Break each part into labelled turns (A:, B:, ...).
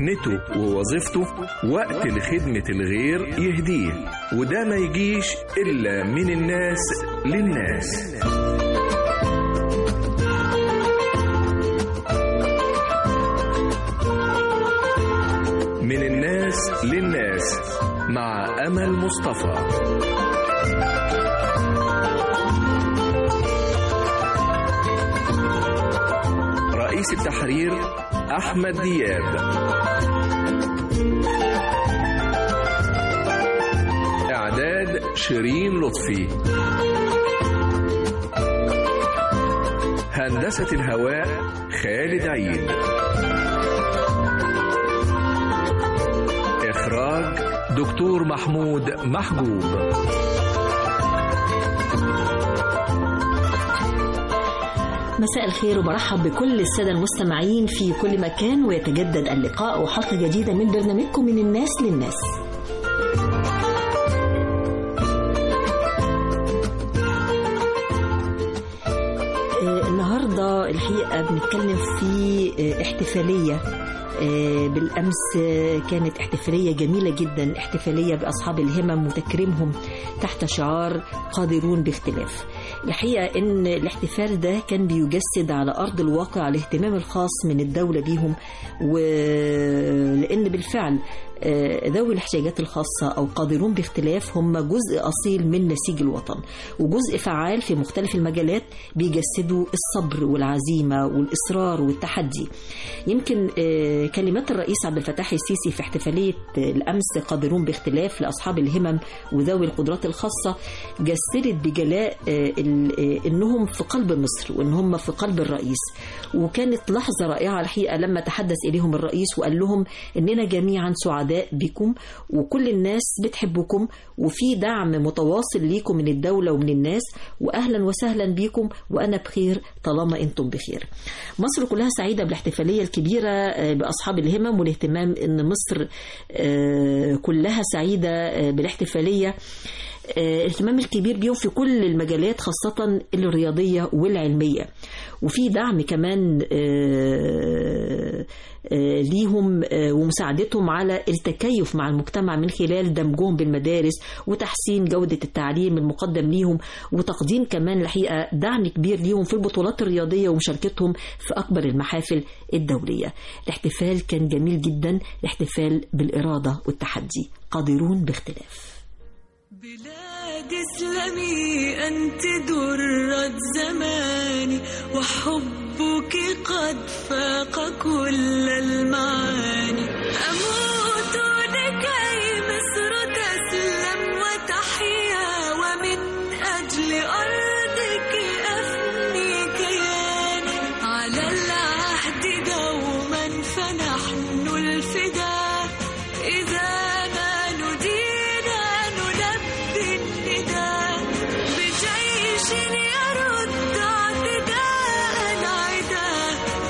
A: مهنته ووظيفته وقت لخدمة الغير يهديه وده ما يجيش إلا من الناس للناس من الناس للناس مع أمل مصطفى رئيس التحرير أحمد دياب إعداد شيرين لطفي هندسة الهواء خالد عيد إخراج دكتور محمود محجوب
B: مساء الخير وبرحب بكل السادة المستمعين في كل مكان ويتجدد اللقاء وحلقة جديدة من برنامجكم من الناس للناس آه، النهاردة الحقيقة بنتكلم في آه، احتفالية آه، بالأمس آه، كانت احتفالية جميلة جدا احتفالية بأصحاب الهمم وتكريمهم تحت شعار قادرون باختلاف الحقيقة أن الاحتفال ده كان بيجسد على أرض الواقع الاهتمام الخاص من الدولة بيهم ولأن بالفعل آه، ذوي الاحتياجات الخاصة أو قادرون باختلاف هم جزء أصيل من نسيج الوطن وجزء فعال في مختلف المجالات بيجسدوا الصبر والعزيمة والإصرار والتحدي يمكن آه، كلمات الرئيس عبد الفتاح السيسي في احتفالية آه، الأمس قادرون باختلاف لأصحاب الهمم وذوي القدرات الخاصة جسدت بجلاء آه، ال- آه، إنهم في قلب مصر وإن هم في قلب الرئيس وكانت لحظة رائعة الحقيقة لما تحدث إليهم الرئيس وقال لهم إننا جميعا سعداء بكم وكل الناس بتحبكم وفي دعم متواصل ليكم من الدولة ومن الناس وأهلا وسهلا بكم وأنا بخير طالما أنتم بخير مصر كلها سعيدة بالاحتفالية الكبيرة آه، بأصحاب الهمم والاهتمام أن مصر آه، كلها سعيدة آه، بالاحتفالية آه، الاهتمام الكبير بيهم في كل المجالات خاصة الرياضية والعلمية وفي دعم كمان آه، آه، ليهم آه، ومساعدتهم على التكيف مع المجتمع من خلال دمجهم بالمدارس وتحسين جودة التعليم المقدم ليهم وتقديم كمان الحقيقة دعم كبير ليهم في البطولات الرياضية ومشاركتهم في أكبر المحافل الدولية الاحتفال كان جميل جدا الاحتفال بالإرادة والتحدي قادرون باختلاف
C: بلاد اسلمي انت درة زماني وحبك قد فاق كل المعاني اموت لكي مصر تسلم وتحيا ومن اجل ارضك افني كياني على العهد دوما فنحن الفداء إذا ما ندينا نلبي النداء بجيش يرد اعتداء العدا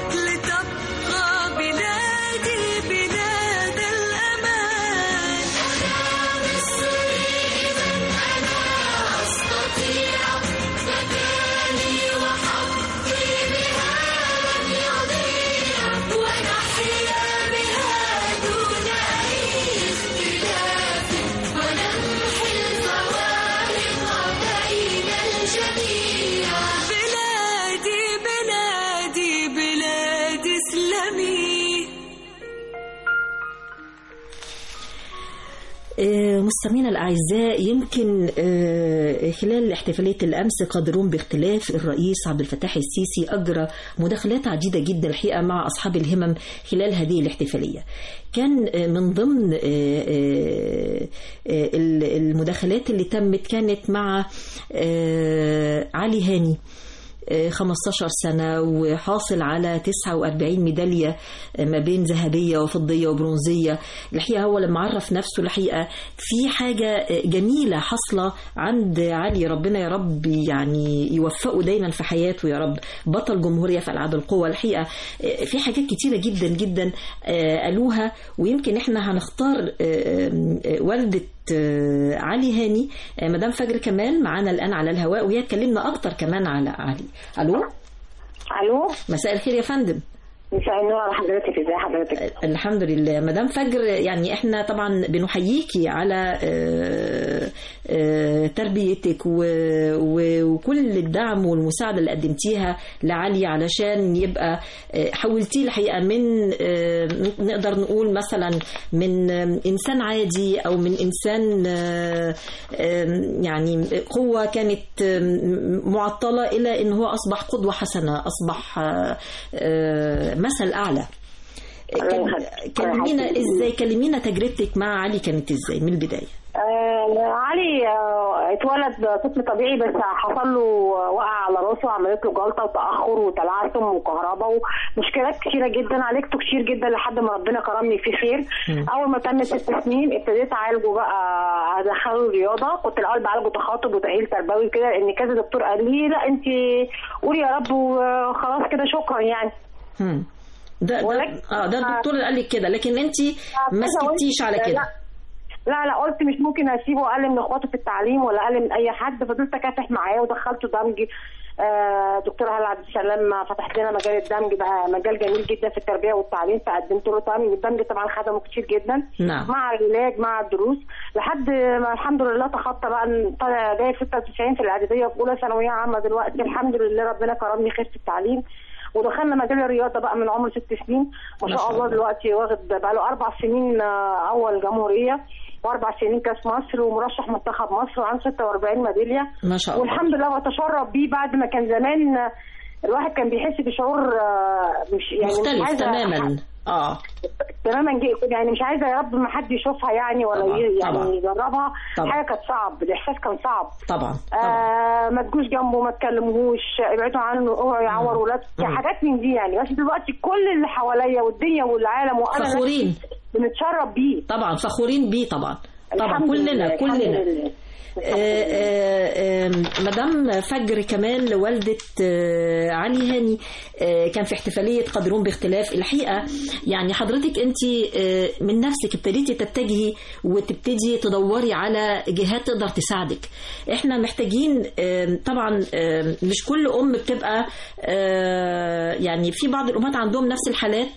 C: لتبقى بلادي بلاد الأمان أنا مصري إذا أنا أستطيع مكاني وحقي بها لن يضيع ونحيا بها دون أي اختلاف ونمحي الفوارق بين الجميع بلادي بلادي بلاد اسلامي
B: آه، مستمعينا الأعزاء يمكن آه، خلال احتفالية الأمس قادرون باختلاف الرئيس عبد الفتاح السيسي أجرى مداخلات عديدة جدا الحقيقة مع أصحاب الهمم خلال هذه الاحتفالية كان آه، من ضمن آه، آه، آه، المداخلات اللي تمت كانت مع آه، علي هاني آه، 15 سنة وحاصل على 49 ميدالية آه، ما بين ذهبية وفضية وبرونزية الحقيقة هو لما عرف نفسه الحقيقة في حاجة آه، جميلة حاصلة عند علي ربنا يا رب يعني يوفقه دايما في حياته يا رب بطل جمهورية في ألعاب القوى الحقيقة آه، في حاجات كتيرة جدا جدا آه، قالوها ويمكن احنا هنختار آه، آه، والدة آه، علي هاني آه، مدام فجر كمال معانا الآن على الهواء وهي تكلمنا أكتر كمان على علي ألو
D: الو
B: مساء الخير يا فندم
D: مساء النور على حضرتك ازي حضرتك
B: الحمد لله مدام فجر يعني احنا طبعا بنحييكي على آه، آه، تربيتك و- و- وكل الدعم والمساعده اللي قدمتيها لعلي علشان يبقى آه، حولتيه الحقيقه من آه، نقدر نقول مثلا من آه، انسان عادي او من انسان آه، آه، يعني قوه كانت آه، معطله الى ان هو اصبح قدوه حسنه اصبح آه، آه، مثل اعلى
D: الله
B: كل-
D: يخليك.
B: كلمينا
D: الله يخليك.
B: ازاي كلمينا تجربتك مع علي كانت ازاي من البدايه
D: آه علي آه اتولد طفل طبيعي بس حصل له وقع على راسه وعملت له جلطه وتاخر وتلعثم وكهرباء ومشكلات كتيره جدا عالجته كتير جدا لحد ما ربنا كرمني فيه خير
B: مم.
D: اول ما تم ست سنين ابتديت اعالجه بقى ادخله رياضه كنت الاول بعالجه تخاطب وتاهيل تربوي كده لان كذا دكتور قال لي لا انت قولي يا رب وخلاص كده شكرا يعني
B: هم. ده ده
D: ولكن-
B: اه ده الدكتور اللي قال لك كده لكن انت ما
D: كذا قلت-
B: سكتيش على
D: لا،
B: كده
D: لا لا قلت مش ممكن اسيبه اقل من اخواته في التعليم ولا اقل من اي حد فضلت اكافح معاه ودخلته دمج آه، دكتور هلا عبد السلام فتحت لنا مجال الدمج بقى مجال جميل جدا في التربيه والتعليم فقدمت له دمج الدمج طبعا خدمه كتير جدا
B: نعم.
D: مع العلاج مع الدروس لحد ما الحمد لله تخطى بقى طالع جايب 96 في الاعداديه في اولى ثانويه عامه دلوقتي الحمد لله ربنا كرمني خير في التعليم ودخلنا مجال الرياضه بقى من عمر ست سنين ما
B: ما
D: شاء
B: شاء
D: الله
B: الله.
D: دلوقتي واخد بقى له اربع سنين آه، اول جمهوريه واربع سنين كاس مصر ومرشح منتخب مصر وعنده 46 ميداليه
B: ما شاء الله
D: والحمد لله بتشرف بيه بعد ما كان زمان آه، الواحد كان بيحس بشعور آه، مش يعني مش
B: مختلف
D: عايزة-
B: تماما اه
D: تماما جي- يعني مش عايزه يا رب ما حد يشوفها يعني ولا
B: طبعاً،
D: ي-
B: طبعاً.
D: يعني يجربها
B: طبعاً.
D: حاجه كانت صعب الاحساس كان صعب
B: طبعا طبعا
D: آه ما تجوش جنبه ما تكلموهوش ابعدوا عنه اوعوا يعور ولاد
B: مم.
D: حاجات من دي يعني بس دلوقتي كل اللي حواليا والدنيا والعالم وانا
B: فخورين.
D: نفسي بنتشرف بيه
B: طبعا فخورين بيه طبعا طبعا
D: الحمد
B: كلنا
D: لله، الحمد
B: كلنا
D: لله.
B: آه، آه، آه، مدام فجر كمان والدة آه، علي هاني آه، كان في احتفالية قادرون باختلاف الحقيقة يعني حضرتك انت آه، من نفسك ابتديتي تتجهي وتبتدي تدوري على جهات تقدر تساعدك احنا محتاجين آه، طبعا آه، مش كل ام بتبقى آه، يعني في بعض الامهات عندهم نفس الحالات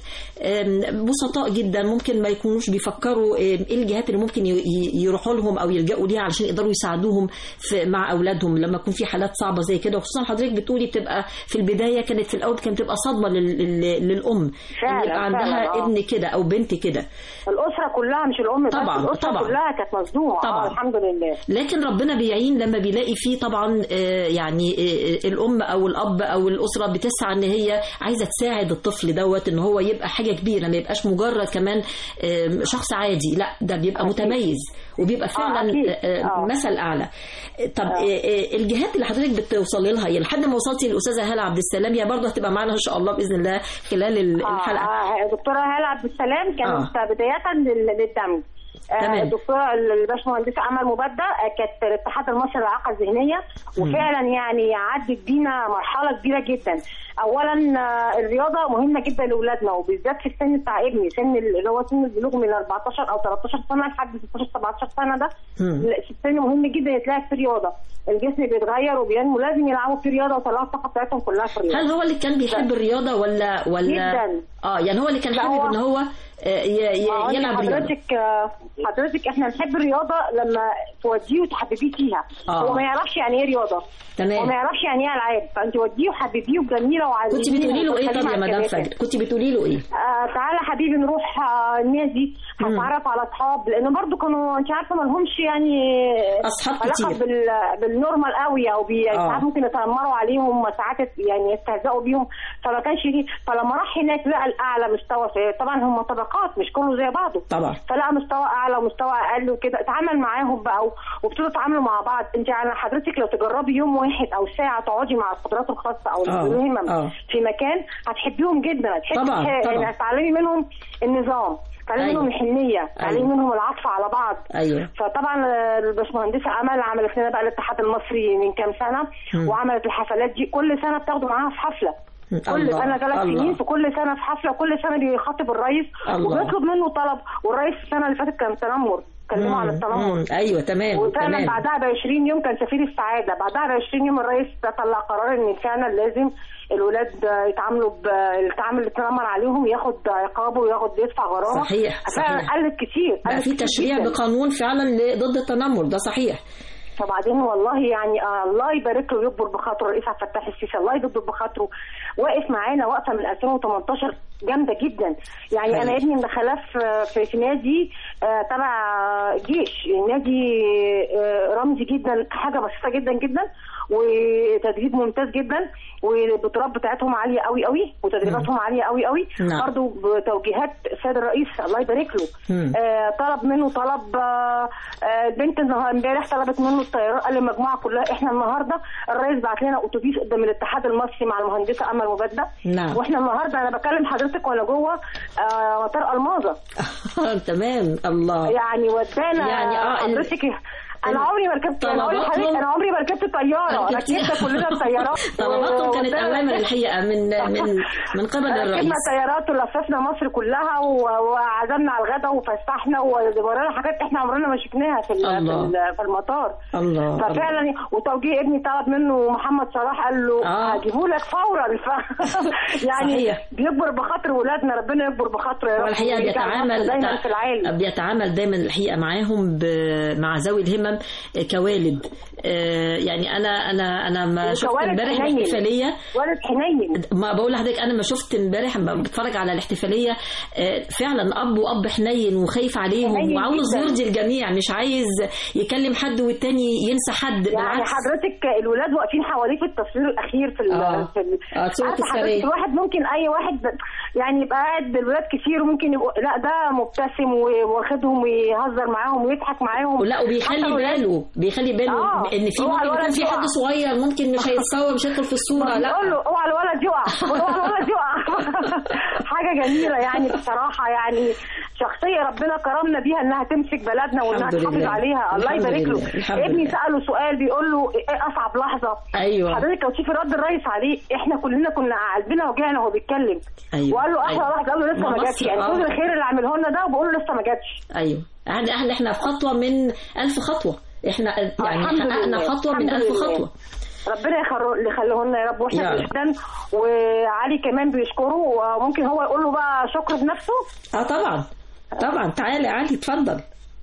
B: آم، بسطاء جدا ممكن ما يكونوش بيفكروا آم، ايه الجهات اللي ممكن ي- ي- يروحوا لهم او يلجأوا ليها علشان يقدروا يساعدوهم في مع اولادهم لما يكون في حالات صعبه زي كده وخصوصا حضرتك بتقولي بتبقى في البدايه كانت في الاول كانت بتبقى صدمه لل- لل- للام
D: فعلا،
B: ان يبقى عندها
D: فعلا، آه.
B: ابن كده او بنت كده
D: الاسره كلها مش الام بس
B: طبعاً،
D: الاسره
B: طبعاً.
D: كلها كانت مصدومه
B: طبعاً.
D: آه الحمد لله
B: لكن ربنا بيعين لما بيلاقي فيه طبعا آه، يعني آه، الام او الاب او الاسره بتسعى ان هي عايزه تساعد الطفل دوت ان هو يبقى حاجه كبيره ما يبقاش مجرد كمان آه، شخص عادي لا ده بيبقى
D: أكيد.
B: متميز وبيبقى فعلا
D: أكيد.
B: آه،
D: آه.
B: مثل اعلى طب آه، آه، الجهات اللي حضرتك بتوصلي لها هي لحد ما وصلتي للاستاذه هاله عبد السلام هي برضه هتبقى معانا ان شاء الله باذن الله خلال ال- الحلقه
D: آه آه دكتوره هاله عبد السلام كانت
B: آه.
D: بدايه لل- للدمج آه،
B: تمام.
D: الدكتوره الباشمهندسه امل مبدع آه، كانت الاتحاد المصري للاعاقه الذهنيه وفعلا يعني عدت بينا مرحله كبيره جدا اولا آه، الرياضه مهمه جدا لاولادنا وبالذات في السن بتاع ابني سن اللي هو سن البلوغ من 14 او 13 سنه لحد 16 17 سنه ده
B: مم.
D: لا، السن مهم جدا يتلعب في رياضه الجسم بيتغير وبينمو لازم يلعبوا في رياضه ويطلعوا الطاقه بتاعتهم كلها في الرياضه
B: هل هو اللي كان بيحب الرياضه ولا ولا
D: جداً.
B: اه يعني هو اللي كان
D: لا،
B: حابب
D: هو-
B: ان هو آه، ي- ي-
D: ما هو
B: يلعب رياضه
D: حضرتك آه، حضرتك احنا نحب الرياضه لما توديه وتحببيه فيها
B: آه.
D: هو ما يعرفش يعني ايه رياضه هو
B: تمام
D: ما يعرفش يعني ايه العاب فانت وديه وحببيه وجميله وعزيزه
B: كنت بتقولي له ايه طب يا مدام فجر كنت بتقولي له ايه
D: آه تعالى حبيبي نروح آه النادي هتعرف على اصحاب لان برضو كانوا انت عارفه ما لهمش يعني
B: أصحاب
D: علاقه
B: كتير.
D: بال بالنورمال قوي او بي...
B: آه.
D: ساعات ممكن يتنمروا عليهم ساعات يعني يستهزئوا بيهم فما كانش ليه فلما راح هناك لقى الاعلى مستوى في طبعا هم طبقات مش كله زي بعضه
B: طبعا
D: فلقى مستوى اعلى ومستوى اقل وكده اتعامل معاهم بقى و- وابتدوا يتعاملوا مع بعض انت يعني حضرتك لو تجربي يوم واحد او ساعه تقعدي مع القدرات الخاصه او
B: آه،
D: المهمه
B: آه.
D: في مكان هتحبيهم جدا هتحبي
B: طبعاً،
D: تح-
B: طبعاً.
D: يعني هتتعلمي منهم النظام تعلمي
B: أيوة.
D: منهم الحنيه تعلمي
B: أيوة.
D: منهم العطف على بعض
B: ايوه
D: فطبعا آه، الباشمهندسه امل عملت لنا بقى الاتحاد المصري من كام سنه
B: مم.
D: وعملت الحفلات دي كل سنه بتاخدوا معاها في حفله كل
B: الله،
D: انا ثلاث
B: الله.
D: سنين في كل سنه في حفله كل سنه بيخاطب الرئيس
B: الله.
D: وبيطلب منه طلب والرئيس السنه اللي فاتت كان تنمر كلموا عن التنمر
B: مم. ايوه تمام
D: وفعلا
B: تمام
D: بعدها ب 20 يوم كان سفير السعاده بعدها ب 20 يوم الرئيس طلع قرار ان فعلا لازم الولاد يتعاملوا ب التعامل اللي اتنمر عليهم ياخد عقابه وياخد يدفع غرامه
B: صحيح،
D: فعلا
B: صحيح.
D: قلت كتير
B: بقى
D: قلت
B: في
D: كتير
B: تشريع
D: جداً.
B: بقانون فعلا ل- ضد التنمر ده صحيح
D: فبعدين والله يعني آه الله يبارك له ويكبر بخاطره الرئيس عبد الفتاح السيسي الله يكبر بخاطره واقف معانا واقفه من 2018 جامده جدا يعني
B: حقيقي.
D: انا ابني مدخلاه في في, في نادي آه تبع جيش نادي آه رمزي جدا حاجه بسيطه جدا جدا وتدريب ممتاز جدا والبطولات بتاعتهم عاليه قوي قوي وتدريباتهم عاليه قوي قوي
B: نعم.
D: برضه بتوجيهات السيد الرئيس الله يبارك له
B: مم.
D: آه طلب منه طلب آه آه البنت النهار- امبارح طلبت منه الطيران قال المجموعه كلها احنا النهارده الرئيس بعت لنا اتوبيس قدام الاتحاد المصري مع المهندسه امل مبادة
B: نعم.
D: واحنا النهارده انا بكلم حضرتك وانا جوه آه مطار الماظه
B: تمام الله
D: يعني ودانا
B: يعني آه، ال-
D: حضرتك انا عمري ما ركبت انا أقول لحضرتك
B: طلباتهم-
D: انا عمري ما ركبت طياره
B: ركبتي-
D: ركبنا كلنا الطيارات
B: طلباتهم كانت
D: ودانا-
B: اوامر الحقيقه من من من قبل الرئيس
D: ركبنا طيارات ولففنا مصر كلها و- وعزمنا على الغدا وفسحنا وورانا حاجات احنا عمرنا ما شفناها في ال- في
B: الله.
D: ال- في المطار
B: الله الله.
D: ففعلا وتوجيه ابني طلب منه محمد صلاح قال له
B: آه.
D: هجيبه لك فورا ف يعني
B: صحيح.
D: بيكبر بخاطر ولادنا ربنا يكبر بخاطره يا رب
B: والحقيقه
D: ويجعل
B: بيتعامل
D: مصر دايما في العالم
B: بيتعامل دايما الحقيقه معاهم ب... مع ذوي الهمم كوالد آه، يعني انا انا انا ما شفت
D: وكوالد
B: امبارح
D: حنين.
B: الاحتفاليه
D: ولد حنين
B: ما بقول لحضرتك انا ما شفت امبارح لما بتفرج على الاحتفاليه آه، فعلا اب واب حنين وخايف عليهم
D: حنين
B: وعاوز
D: جداً.
B: يرضي الجميع مش عايز يكلم حد والتاني ينسى حد
D: يعني
B: بالعكس
D: حضرتك الولاد واقفين حواليه في التصوير الاخير في ال
B: آه.
D: في ال-
B: آه، صورة
D: عارفة
B: تذكارية.
D: حضرتك الواحد ممكن اي واحد يعني يبقى قاعد الولاد كتير وممكن يبقوا لا ده مبتسم واخدهم ويهزر معاهم ويضحك معاهم
B: لا وبيخلي
D: حتى الولاد-
B: باله بيخلي باله
D: آه.
B: ان في
D: اوعى
B: ممكن يكون
D: الولد
B: في
D: يقع.
B: حد صغير ممكن مش هيتصور مش هيدخل في الصوره لا
D: بيقول له اوعى الولد يقع اوعى الولد يقع حاجه جميله يعني بصراحه يعني شخصيه ربنا كرمنا بيها انها تمسك بلدنا وانها
B: الحمد
D: تحافظ
B: لله.
D: عليها الله
B: الحمد
D: يبارك
B: لله.
D: له
B: الحمد
D: ابني
B: لله.
D: ساله سؤال بيقول له ايه اصعب لحظه
B: ايوه
D: حضرتك لو تشوفي رد الرئيس عليه احنا كلنا كنا قلبنا وجعنا وهو بيتكلم
B: أيوة.
D: وقال له احلى
B: أيوة.
D: واحد قال له لسه
B: ما
D: ما
B: مصر،
D: جاتش يعني
B: آه.
D: كل الخير اللي عامله لنا ده وبقول له لسه ما جاتش
B: ايوه احنا احنا احنا في خطوه من ألف خطوه احنا يعني
D: الحمد
B: حققنا
D: لله.
B: خطوه من
D: الحمد
B: ألف
D: لله.
B: خطوه
D: ربنا يخر- يخليه لنا يا رب
B: يا
D: واحنا
B: رب.
D: جدا وعلي كمان بيشكره وممكن هو يقول له بقى شكر بنفسه
B: اه طبعا طبعا تعالى يا علي اتفضل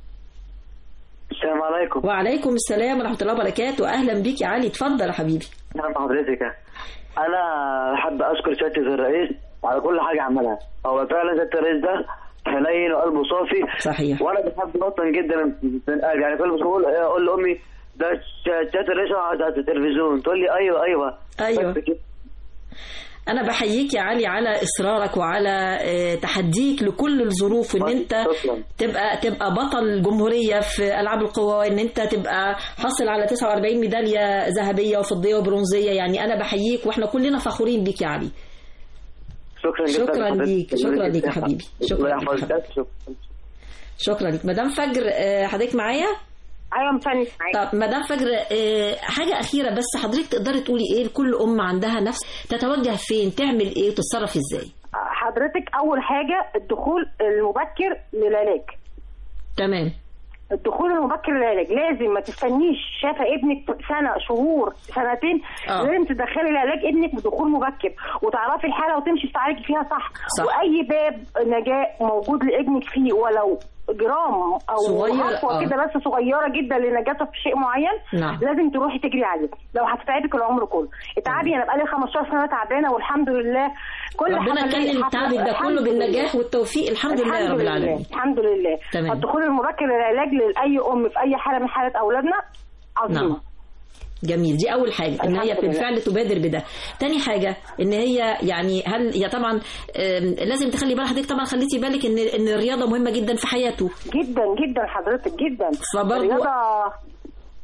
E: السلام عليكم
B: وعليكم السلام ورحمه الله وبركاته اهلا بيك يا علي اتفضل يا حبيبي
E: نعم حضرتك انا حابب اشكر سياده الرئيس على كل حاجه عملها هو فعلا سياده الرئيس ده حنين وقلبه صافي
B: صحيح
E: وانا بحب الوطن جدا من قلبي يعني كل ما اقول اقول لامي ده سياده الرئيس على التلفزيون تقول لي ايوه ايوه
B: أيوة.
E: بس كده.
B: انا بحييك يا علي على اصرارك وعلى آه، تحديك لكل الظروف وان انت
E: شكراً.
B: تبقى تبقى بطل الجمهوريه في العاب القوى وان انت تبقى حاصل على 49 ميداليه ذهبيه وفضيه وبرونزيه يعني انا بحييك واحنا كلنا فخورين بيك يا علي
E: شكرا جدا
B: شكراً
E: لحضرتك.
B: ليك، شكراً ليك يا حبيبي. شكراً
E: الله
B: ليك يا
E: يحفظك
B: حبيبي.
E: شكراً.
B: شكرا لك مدام فجر آه، حضرتك معايا
D: ايوه مفني
B: طب مدام فجر آه، حاجه اخيره بس حضرتك تقدري تقولي ايه لكل ام عندها نفس تتوجه فين تعمل ايه وتتصرف ازاي
D: حضرتك اول حاجه الدخول المبكر للعلاج
B: تمام
D: الدخول المبكر للعلاج لازم ما تستنيش شافه ابنك سنه شهور سنتين
B: آه.
D: لازم تدخلي العلاج ابنك بدخول مبكر وتعرفي الحاله وتمشي تعالجي فيها صح.
B: صح.
D: واي باب نجاه موجود لابنك فيه ولو جرام او
B: صغير،
D: خطوه
B: آه.
D: كده بس صغيره جدا لنجاته في شيء معين
B: نعم.
D: لازم تروحي تجري عليه لو هتتعبك العمر كله اتعبي انا بقالي 15 سنه تعبانه والحمد لله كل
B: ربنا
D: حفلاتي
B: كلم
D: حفلة-
B: تعبك ده
D: الحمد
B: كله
D: لله.
B: بالنجاح والتوفيق الحمد لله يا رب العالمين
D: الحمد لله
B: تمام.
D: الدخول المبكر للعلاج لاي ام في اي حاله من حالات اولادنا عظيمه
B: نعم جميل دي اول حاجه ان هي
D: الحمد لله.
B: بالفعل تبادر بده تاني حاجه ان هي يعني هل هي طبعا آم، لازم تخلي بال حضرتك طبعا خليتي بالك ان ان الرياضه مهمه جدا في حياته
D: جدا جدا حضرتك جدا
B: فبرضو-
D: الرياضه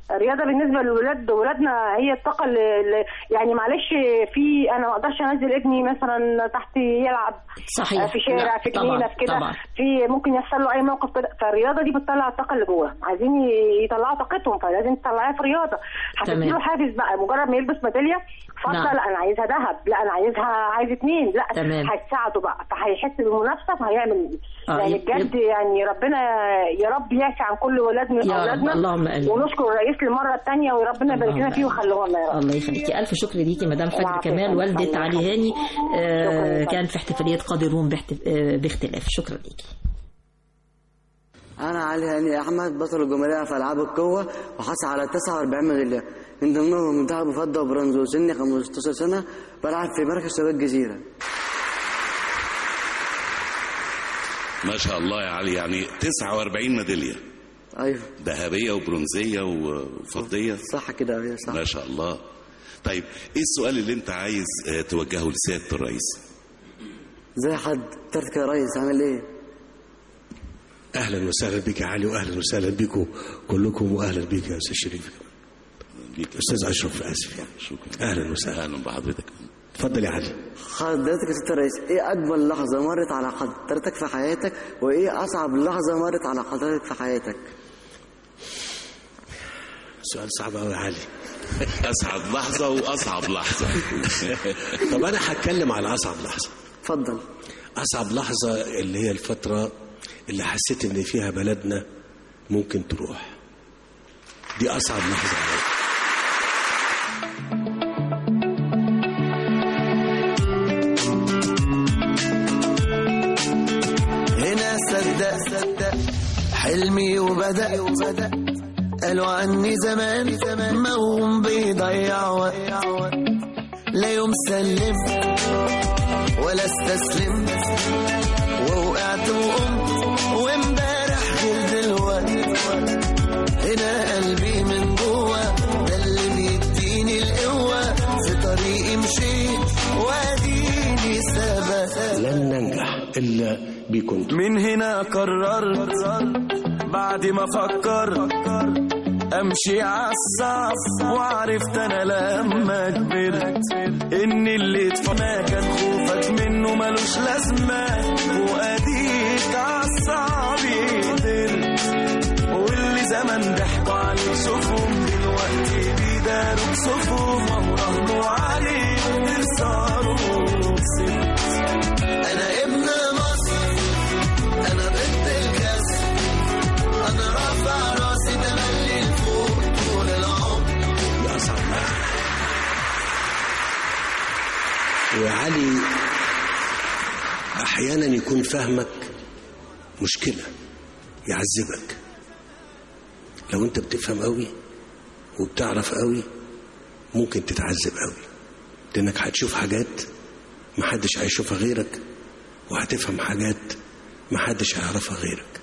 D: الرياضه بالنسبه للولاد ولادنا هي الطاقه اللي اللي- يعني معلش في انا ما اقدرش انزل ابني مثلا تحت يلعب
B: صحيح.
D: آه، في شارع
B: لا،
D: في
B: طبعاً،
D: جنينه في كده
B: طبعاً.
D: في ممكن يحصل له اي موقف كده فالرياضه دي بتطلع الطاقه اللي جواه عايزين ي- يطلعوا طاقتهم فلازم تطلعيها في رياضه هتديله
B: تمام.
D: حافز بقى مجرد ما يلبس ميداليه فضه
B: نعم.
D: لا انا عايزها ذهب لا انا عايزها عايز اتنين لا
B: تمام.
D: هتساعده بقى فهيحس بالمنافسه فهيعمل
B: آه،
D: يعني
B: يب-
D: بجد يعني ربنا يا رب يعفي عن كل ولادنا
B: يا رب،
D: اولادنا
B: اللهم آمين.
D: ونشكر الرئيس للمره الثانيه وربنا يبارك لنا
B: اللهم
D: فيه ويخليه لنا يا رب
B: الله يخليكي الف شكر ليكي مدام فجر
D: العفو،
B: كمال
D: شكراً.
B: والده علي هاني آه،
D: شكراً.
B: كان في احتفاليه قادرون باحت- آه، باختلاف شكرا ليكي
F: أنا علي هاني أحمد بطل الجمهورية في ألعاب القوة وحصل على 49 ميدالية من ضمنهم ذهب وفضة وبرونز وسني 15 سنة بلعب في مركز شباب الجزيرة
G: ما شاء الله يا علي يعني 49 ميداليه
F: أيوه
G: ذهبيه وبرونزيه وفضيه
F: صح كده أيوه صح
G: ما شاء الله طيب ايه السؤال اللي انت عايز آه، توجهه لسياده الرئيس
F: زي حد ترتك يا ريس عامل إيه؟
H: اهلا وسهلا بك يا علي واهلا وسهلا بكم كلكم واهلا بك يا استاذ شريف
G: ليك
H: استاذ اشرف اسف يعني
G: شكرا
H: اهلا وسهلا
G: اهلا بحضرتك
H: اتفضل يا علي
F: حضرتك يا ست الرئيس إيه أجمل لحظة مرت على حضرتك في حياتك وإيه أصعب لحظة مرت على حضرتك في حياتك؟
H: سؤال صعب قوي يا علي
G: اسعد لحظه واصعب لحظه
H: طب انا هتكلم على اصعب لحظه
F: اتفضل
H: اصعب لحظه اللي هي الفتره اللي حسيت ان فيها بلدنا ممكن تروح دي اصعب لحظه عليا
I: هنا صدق صدق حلمي وبدأ وبدأ قالوا عني زمان زمان موهوم بيضيع وقت لا يوم سلمت ولا استسلمت ووقعت وقمت وامبارح غير دلوقتي هنا قلبي من جوه ده اللي بيديني القوة في طريقي مشيت واديني ثبت
H: لن ننجح الا بكم
I: من هنا قررت بعد ما فكرت امشي عالصعب وعرفت انا لما كبرت ان اللي اتفقنا كان خوفك منه ملوش لازمه واديك عالصعب قدرت واللي زمان ضحكوا عليك شوفهم دلوقتي بيداروا كسوفهم وهو رهنوا عليك تخسروا وكسبت انا ابن مصر انا ضد الكسر انا رافع راسي تملي لفوق طول العمر
H: دي اصعب لحظه ويا علي احيانا يكون فهمك مشكله يعذبك لو انت بتفهم قوي وبتعرف قوي ممكن تتعذب قوي لانك هتشوف حاجات محدش هيشوفها غيرك وهتفهم حاجات محدش هيعرفها غيرك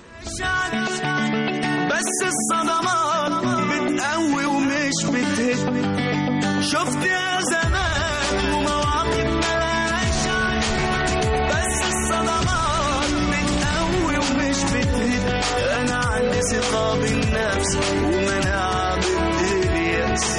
I: بس الصدمات بتقوي ومش بتهد شفت يا زمان ومواقف ملهاش عد. بس الصدمات بتقوي ومش بتهد انا عندي ثقة بالنفس ومناعة ضد اليأس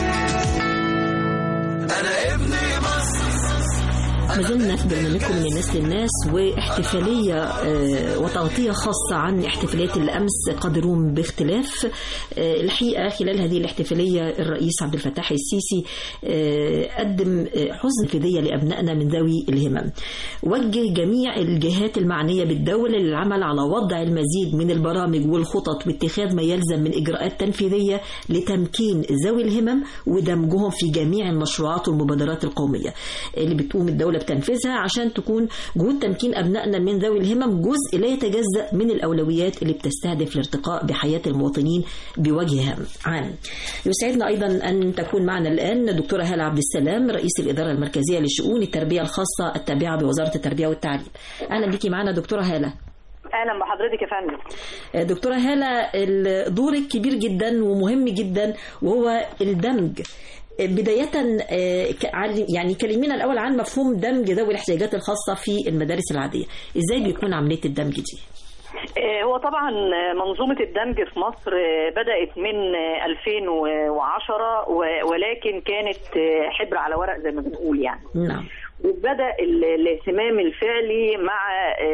I: انا ابن مصر
B: ما زلنا في برنامجكم من الناس للناس واحتفالية آه، وتغطية خاصة عن احتفاليات الأمس قادرون باختلاف آه، الحقيقة خلال هذه الاحتفالية الرئيس عبد الفتاح السيسي آه، قدم آه، حزن فدية لأبنائنا من ذوي الهمم وجه جميع الجهات المعنية بالدولة للعمل على وضع المزيد من البرامج والخطط واتخاذ ما يلزم من إجراءات تنفيذية لتمكين ذوي الهمم ودمجهم في جميع المشروعات والمبادرات القومية اللي بتقوم الدولة بتنفيذها عشان تكون جهود تمكين أبنائنا من ذوي الهمم جزء لا يتجزأ من الأولويات اللي بتستهدف الارتقاء بحياة المواطنين بوجه عام يسعدنا أيضا أن تكون معنا الآن دكتورة هالة عبد السلام رئيس الإدارة المركزية لشؤون التربية الخاصة التابعة بوزارة التربية والتعليم أهلا بك معنا دكتورة هالة
D: اهلا بحضرتك يا فندم
B: دكتورة هالة الدور الكبير جدا ومهم جدا وهو الدمج بداية آه، ك- عن- يعني كلمينا الأول عن مفهوم دمج ذوي الاحتياجات الخاصة في المدارس العادية إزاي بيكون عملية الدمج دي؟
J: آه، هو طبعا آه، منظومة الدمج في مصر آه، بدأت من آه، 2010 و- ولكن كانت آه، حبر على ورق زي ما بنقول يعني
B: نعم
J: وبدأ ال- الاهتمام الفعلي مع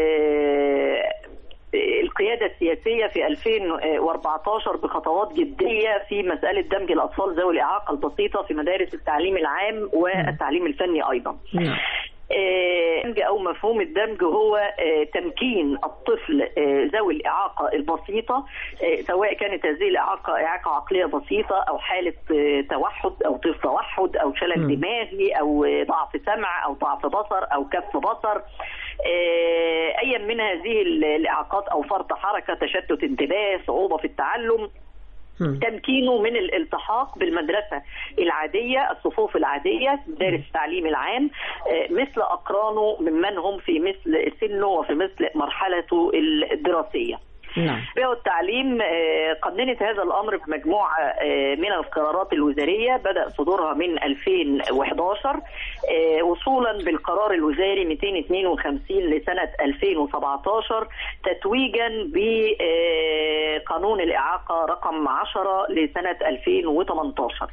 J: آه، القيادة السياسية في 2014 بخطوات جدية في مسألة دمج الأطفال ذوي الإعاقة البسيطة في مدارس التعليم العام والتعليم الفني أيضا
B: نعم
J: آه، الدمج او مفهوم الدمج هو آه، تمكين الطفل آه، ذوي الاعاقه البسيطه آه، سواء كانت هذه الاعاقه اعاقه عقليه بسيطه او حاله آه، توحد او طيف توحد او شلل دماغي او آه، ضعف سمع او ضعف بصر او كف بصر آه، ايا من هذه ال- الاعاقات او فرط حركه تشتت انتباه صعوبه في التعلم تمكينه من الالتحاق بالمدرسة العادية الصفوف العادية مدارس التعليم العام آه، مثل أقرانه ممن هم في مثل سنه وفي مثل مرحلته الدراسية
B: نعم
J: التربية والتعليم آه، قننت هذا الأمر بمجموعة آه، من القرارات الوزارية بدأ صدورها من 2011 آه، وصولا بالقرار الوزاري 252 لسنة 2017 تتويجا بقانون الإعاقة رقم 10 لسنة 2018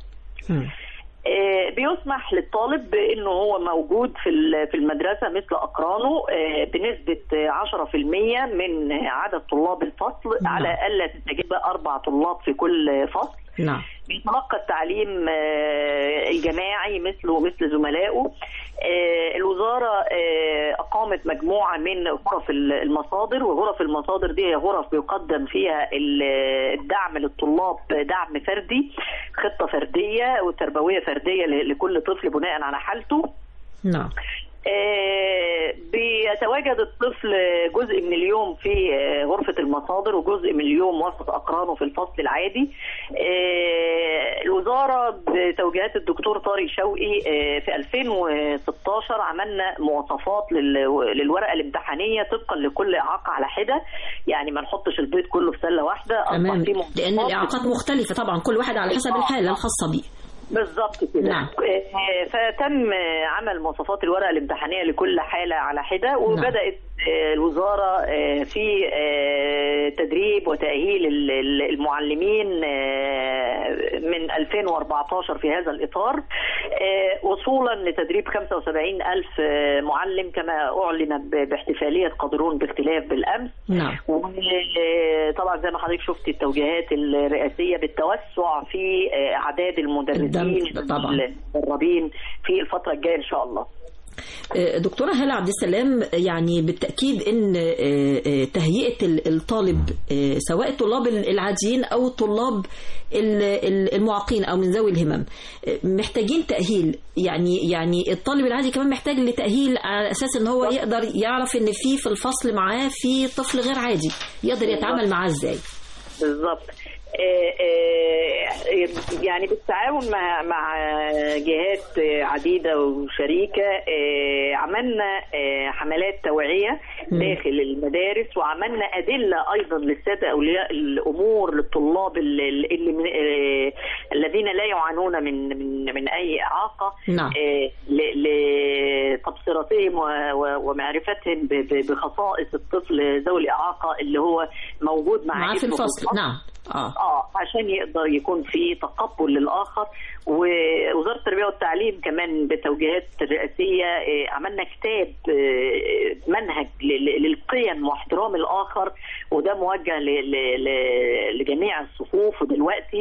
J: آه، بيسمح للطالب بانه هو موجود في ال- في المدرسه مثل اقرانه آه، بنسبه آه، 10% من عدد طلاب الفصل على الا تتجاوز اربع طلاب في كل فصل
B: نعم
J: بيتلقى التعليم آه، الجماعي مثله ومثل زملائه آه، الوزارة آه، أقامت مجموعة من غرف المصادر وغرف المصادر دي هي غرف بيقدم فيها ال- الدعم للطلاب دعم فردي خطة فردية وتربوية فردية ل- لكل طفل بناء على حالته
B: نعم
J: آه، بيتواجد الطفل جزء من اليوم في آه، غرفة المصادر وجزء من اليوم وسط أقرانه في الفصل العادي آه، الوزارة بتوجيهات الدكتور طارق شوقي آه، في 2016 عملنا مواصفات لل- للورقة الامتحانية طبقا لكل إعاقة على حدة يعني ما نحطش البيض كله في سلة واحدة أصبح
B: تمام
J: في
B: لأن
J: مواصفات
B: الإعاقات مختلفة طبعا كل واحد على حسب الحالة الخاصة بيه
J: بالظبط كده
B: نعم.
J: آه، فتم آه، عمل مواصفات الورقه الامتحانيه لكل حاله على حده وبدات آه، الوزاره آه، في آه، تدريب وتاهيل ال- ال- المعلمين آه، من 2014 في هذا الاطار آه، وصولا لتدريب 75 الف آه، معلم كما اعلن ب- باحتفاليه قادرون باختلاف بالامس
B: نعم
J: وطبعا زي ما حضرتك شفت التوجيهات الرئاسيه بالتوسع في آه، اعداد المدرسين
B: الدمج طبعا.
J: المدربين في الفتره الجايه ان شاء الله
B: دكتورة هالة عبد السلام يعني بالتأكيد أن آه، آه، تهيئة ال- الطالب آه، سواء الطلاب العاديين أو الطلاب ال- ال- المعاقين أو من ذوي الهمم آه، محتاجين تأهيل يعني يعني الطالب العادي كمان محتاج لتأهيل على أساس أن هو يقدر يعرف أن في في الفصل معاه في طفل غير عادي يقدر يتعامل معاه إزاي
J: بالظبط آه، آه، يعني بالتعاون مع مع جهات عديده وشريكه آه، عملنا آه، حملات توعيه داخل المدارس وعملنا ادله ايضا للساده اولياء الامور للطلاب اللي, اللي من آه، الذين لا يعانون من من من اي اعاقه
B: نعم.
J: آه، ل- لتبصرتهم و- و- ومعرفتهم ب- ب- بخصائص الطفل ذوي الاعاقه اللي هو موجود مع
B: معاه في
J: ابنه
B: الفصل نعم آه.
J: اه عشان يقدر يكون في تقبل للاخر ووزاره التربيه والتعليم كمان بالتوجيهات الرئاسيه آه، عملنا كتاب آه، منهج ل- ل- للقيم واحترام الاخر وده موجه ل- ل- ل- لجميع الصفوف ودلوقتي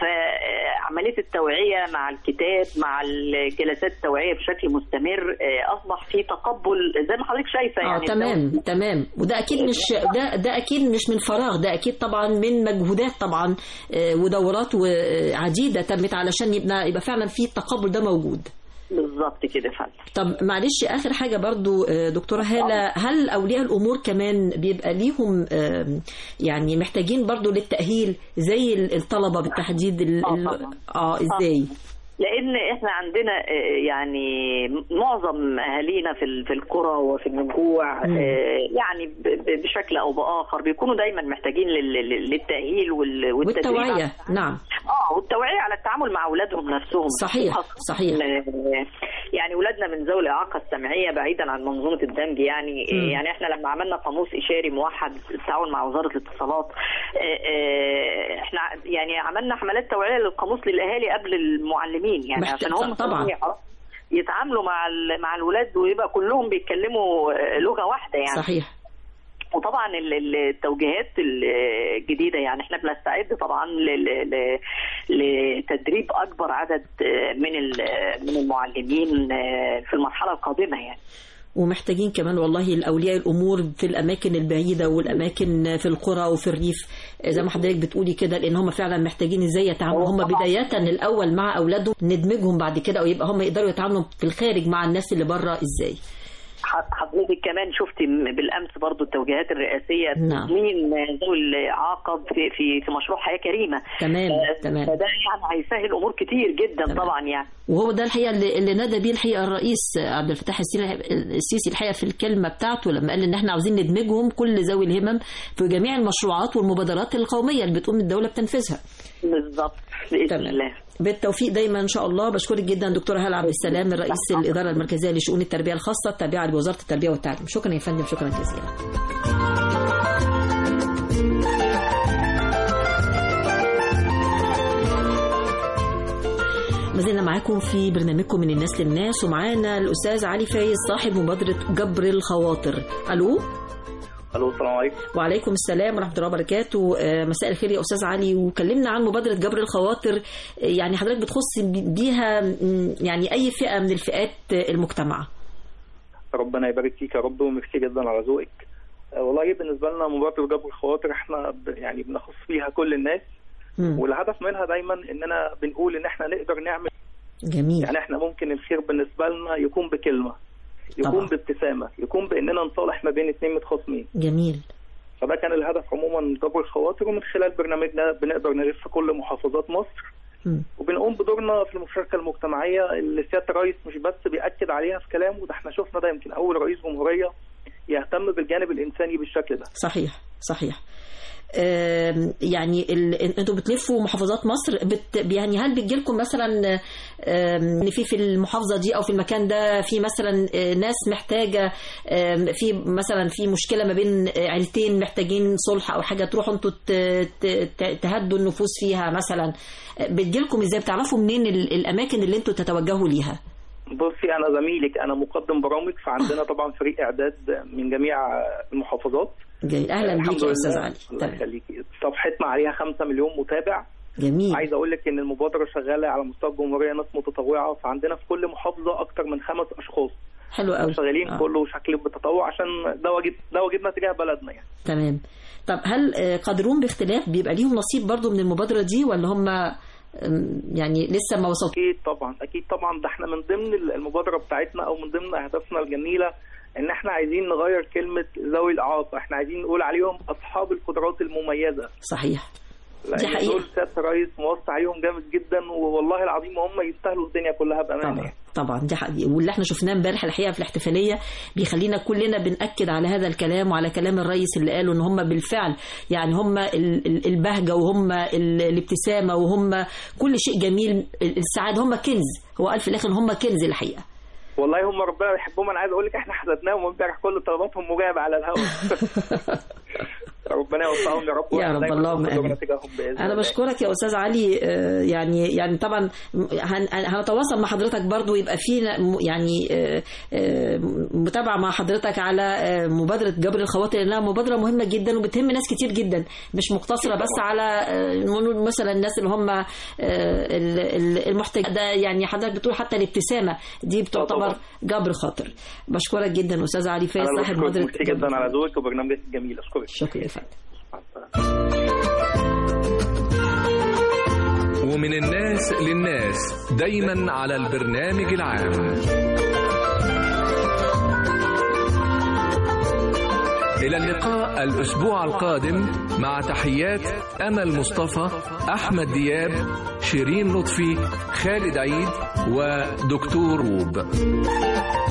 J: فعمليه التوعيه مع الكتاب مع الجلسات التوعيه بشكل مستمر آه، اصبح في تقبل زي ما حضرتك شايفه
B: اه
J: يعني
B: تمام تمام وده اكيد مش ده ده اكيد مش من فراغ ده اكيد طبعا من مجهودات طبعا آه، ودورات و- عديده تمت علشان يبقى يبقى فعلا في التقبل ده موجود
J: بالظبط كده فعلا
B: طب معلش اخر حاجه برضو آه، دكتوره هاله هل اولياء الامور كمان بيبقى ليهم آم، يعني محتاجين برضو للتاهيل زي ال- الطلبه بالتحديد ال- ال- اه ازاي
J: لان احنا عندنا آه، يعني معظم اهالينا في ال- في القرى وفي النجوع
B: مم.
J: آه، يعني ب- ب- بشكل او باخر بيكونوا دايما محتاجين لل- لل- للتاهيل وال- والتدريب
B: والتوعية نعم
J: اه والتوعيه على التعامل مع اولادهم نفسهم
B: صحيح،
J: خاصة
B: صحيح.
J: آه، يعني اولادنا من ذوي الاعاقه السمعيه بعيدا عن منظومه الدمج يعني
B: مم.
J: آه، يعني احنا لما عملنا قاموس اشاري موحد بالتعاون مع وزاره الاتصالات آه، آه، احنا يعني عملنا حملات توعيه للقاموس للاهالي قبل المعلمين يعني
B: محت-
J: عشان هم
B: طبعاً.
J: يعرفوا يتعاملوا مع ال- مع الولاد ويبقى كلهم بيتكلموا آه، لغه واحده يعني
B: صحيح
J: وطبعا ال- ال- التوجيهات الجديده يعني احنا بنستعد طبعا ل- ل- ل- لتدريب اكبر عدد من ال- من المعلمين في المرحله القادمه يعني
B: ومحتاجين كمان والله الأولياء الأمور في الأماكن البعيدة والأماكن في القرى وفي الريف زي ما حضرتك بتقولي كده لأن هم فعلا محتاجين إزاي يتعاملوا هم بداية الأول مع أولادهم ندمجهم بعد كده أو يبقى هم يقدروا يتعاملوا في الخارج مع الناس اللي بره إزاي
J: ح- حضرتك كمان شفتي م- بالامس برضو التوجيهات الرئاسيه
B: نعم.
J: تضمين ذوي الاعاقه في في في مشروع حياه كريمه
B: تمام
J: ف-
B: تمام
J: فده يعني هيسهل امور كتير جدا
B: تمام.
J: طبعا يعني
B: وهو ده الحقيقه اللي, اللي نادى بيه الحقيقه الرئيس عبد الفتاح السيسي السيسي الحقيقه في الكلمه بتاعته لما قال ان احنا عاوزين ندمجهم كل ذوي الهمم في جميع المشروعات والمبادرات القوميه اللي بتقوم الدوله بتنفذها
J: بالظبط باذن
B: تمام.
J: الله
B: بالتوفيق دايما ان شاء الله بشكرك جدا دكتوره هاله عبد السلام الرئيس الاداره المركزيه لشؤون التربيه الخاصه التابعه لوزاره التربيه والتعليم شكرا يا فندم شكرا جزيلا ما زلنا معاكم في برنامجكم من الناس للناس ومعانا الاستاذ علي فايز صاحب مبادره جبر الخواطر الو
K: الو السلام عليكم
B: وعليكم السلام ورحمه الله وبركاته آه، مساء الخير يا استاذ علي وكلمنا عن مبادره جبر الخواطر آه، يعني حضرتك بتخص بي- بيها م، يعني اي فئه من الفئات آه، المجتمع
K: ربنا يبارك فيك يا رب وميرسي جدا على ذوقك آه، والله بالنسبه لنا مبادره جبر الخواطر احنا ب- يعني بنخص فيها كل الناس
B: مم.
K: والهدف منها دايما اننا بنقول ان احنا نقدر نعمل
B: جميل
K: يعني احنا ممكن الخير بالنسبه لنا يكون بكلمه يكون
B: طبعا.
K: بابتسامه يكون باننا نصالح ما بين اثنين متخاصمين
B: جميل
K: فده كان الهدف عموما جبر الخواطر ومن خلال برنامجنا بنقدر نلف كل محافظات مصر
B: مم.
K: وبنقوم بدورنا في المشاركه المجتمعيه اللي سياده الرئيس مش بس بياكد عليها في كلامه ده احنا شفنا ده يمكن اول رئيس جمهوريه يهتم بالجانب الانساني بالشكل ده
B: صحيح صحيح آم، يعني ال... انتوا بتلفوا محافظات مصر بت... يعني هل بتجيلكم مثلا آم، ان في في المحافظه دي او في المكان ده في مثلا آه، ناس محتاجه آم، في مثلا في مشكله ما بين آه، عيلتين محتاجين صلح او حاجه تروحوا انتوا ت... ت... ت- تهدوا النفوس فيها مثلا آه، بتجيلكم ازاي بتعرفوا منين ال- الاماكن اللي انتوا تتوجهوا ليها
K: بصي انا زميلك انا مقدم برامج فعندنا طبعا فريق اعداد من جميع المحافظات
B: جميل اهلا بيك
K: الحمد
B: يا
K: لله.
B: استاذ علي
K: الله
B: تمام.
K: يخليكي صفحتنا عليها 5 مليون متابع
B: جميل
K: عايز اقول لك ان المبادره شغاله على مستوى الجمهوريه ناس متطوعه فعندنا في كل محافظه اكتر من خمس اشخاص
B: حلو قوي
K: شغالين
B: آه.
K: كله شكل بالتطوع عشان ده واجب ده واجبنا تجاه بلدنا يعني
B: تمام طب هل آه، قادرون باختلاف بيبقى ليهم نصيب برضو من المبادرة دي ولا هم آم، يعني لسه ما وصلوا
K: اكيد طبعا اكيد طبعا ده احنا من ضمن المبادره بتاعتنا او من ضمن اهدافنا الجميله ان احنا عايزين نغير كلمه ذوي الاعاقه احنا عايزين نقول عليهم اصحاب القدرات المميزه
B: صحيح
K: لان
B: حقيقة.
K: دول سياده الرئيس موصي عليهم جامد جدا والله العظيم هم يستاهلوا الدنيا كلها بامانه
B: طبعا
K: يعني.
B: طبعا دي حقيقة واللي احنا شفناه امبارح الحقيقه في الاحتفاليه بيخلينا كلنا بناكد على هذا الكلام وعلى كلام الرئيس اللي قاله ان هم بالفعل يعني هم ال- ال- البهجه وهم ال- الابتسامه وهم كل شيء جميل السعاده هم كنز هو قال في الاخر ان هم كنز الحقيقه
K: والله هم ربنا يحبهم انا عايز اقول لك احنا حسدناهم امبارح كل طلباتهم مجابه على الهواء ربنا يوفقهم يا رب
B: يا
K: وإحنا
B: رب،
K: دايماً
B: اللهم
K: ناخد
B: آمين.
K: تجاههم بإذن
B: انا
K: الله.
B: بشكرك يا استاذ علي آه، يعني يعني طبعا هن- هنتواصل مع حضرتك برضو يبقى في م- يعني آه، آه، متابعه مع حضرتك على آه، مبادره جبر الخواطر لانها مبادره مهمه جدا وبتهم ناس كتير جدا مش مقتصره بس على آه، نقول مثلا الناس اللي هم آه، ال- ال- المحتاج ده يعني حضرتك بتقول حتى الابتسامه دي بتعتبر جبر خاطر بشكرك جدا استاذ علي فايز
K: انا
B: صاحب
K: بشكرك
B: مبادره
K: ميرسي جدا على ذوقك وبرنامجك الجميل اشكرك
B: شكرا يا فندم
A: ومن الناس للناس دايما على البرنامج العام إلى اللقاء الأسبوع القادم مع تحيات أمل مصطفى أحمد دياب شيرين لطفي خالد عيد ودكتور روب